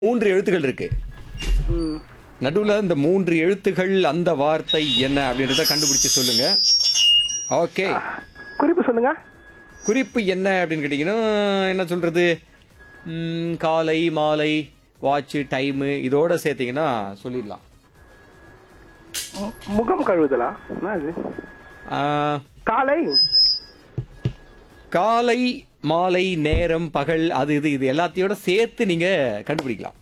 மூன்று எழுத்துக்கள் இருக்கு ம் நடுவுல இந்த மூன்று எழுத்துகள் அந்த வார்த்தை என்ன அப்படின்றத கண்டுபிடிச்சு சொல்லுங்க ஓகே குறிப்பு சொல்லுங்க குறிப்பு என்ன அப்படின்னு கேட்டிங்கன்னா என்ன சொல்றது ம், காலை மாலை வாட்ச் டைமு இதோட சேர்த்தீங்கன்னா சொல்லிடலாம் மு- முகம் கழுவுதலா என்ன இது ஆ, காலை காலை மாலை நேரம் பகல் அது இது இது எல்லாத்தையோட சேர்த்து நீங்க கண்டுபிடிக்கலாம்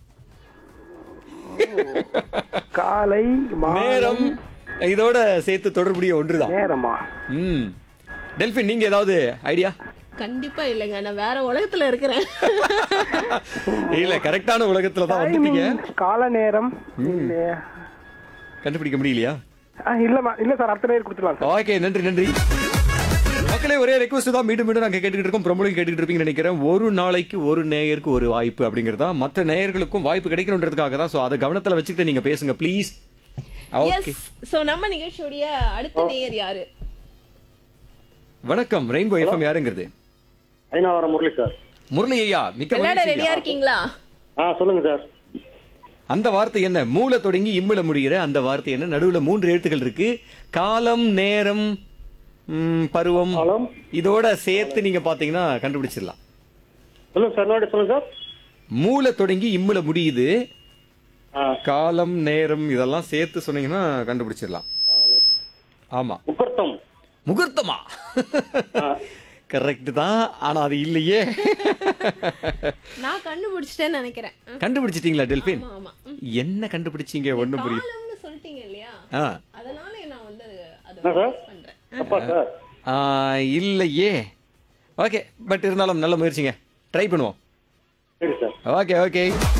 காலை மாலை, நேரம் இதோட சேர்த்து தொடர்புடைய ஒன்றுதான் நேரமா ம் டெல்பின் நீங்க ஏதாவது ஐடியா கண்டிப்பா இல்லைங்க நான் வேற உலகத்துல இருக்கிறேன் இல்ல கரெக்டான உலகத்துல தான் வந்துட்டீங்க Timing, கால நேரம் இல்லையா? கண்டுபிடிக்க முடியலையா ஆ, இல்லம்மா இல்ல சார் அடுத்த நேரம் கொடுத்துடலாம் சார் ஓகே நன்றி நன்றி மக்களே ஒரே ரெக்வஸ்ட் தான் மீண்டும் மீண்டும் நாங்க கேட்டுக்கிட்டு இருக்கோம் பிரபலம் கேட்டுக்கிட்டு இருப்பீங்கன்னு நினைக்கிறேன் ஒரு நாளைக்கு ஒரு நேயருக்கு ஒரு வாய்ப்பு அப்படிங்கிறது தான் மற்ற நேயர்களுக்கும் வாய்ப்பு கிடைக்கணுன்றதுக்காக தான் ஸோ அதை கவனத்துல வச்சுக்கிட்டு நீங்க பேசுங்க ப்ளீஸ் ஓகே எஸ் சோ நம்ம நிகழ்ச்சியுடைய அடுத்த நேயர் யாரு வணக்கம் ரெயின்போ எஃப்எம் யாருங்கிறது ஐநாவரம் முரளி சார் முரளி ஐயா மிக்க விளையாட மகிழ்ச்சி ரெடியா ஐயா. இருக்கீங்களா ஆ சொல்லுங்க சார் அந்த வார்த்தை என்ன மூல தொடங்கி இம்முல முடிகிற அந்த வார்த்தை என்ன நடுவுல மூன்று எழுத்துக்கள் இருக்கு காலம் நேரம் ம், பருவம் காலம். இதோட சேர்த்து நீங்க பாத்தீங்கன்னா கண்டுபிடிச்சிடலாம் சொல்லுங்க சார் என்னோட சொல்லுங்க சார் மூல தொடங்கி இம்முல முடியுது ஆ காலம் நேரம் இதெல்லாம் சேர்த்து சொன்னீங்கன்னா கண்டுபிடிச்சிடலாம் ஆமா முகூர்த்தம் முகூர்த்தமா ஆ. கரெக்ட் தான் ஆனா அது இல்லையே நான் கண்டுபிடிச்சிட்டேன்னு நினைக்கிறேன் கண்டுபிடிச்சிட்டீங்களா டெல்பின் ஆமா ஆமா ம். என்ன கண்டுபிடிச்சீங்க ஒண்ணும் புரியல காலம்னு சொல்லிட்டீங்க இல்லையா ஆ அதனால நான் வந்து அதை என்ன சார் guess பண்றேன் அப்பா சார் ஆ, இல்லையே ஓகே பட் இருந்தாலும் நல்ல முயற்சிங்க ட்ரை பண்ணுவோம் சரி சார் ஓகே ஓகே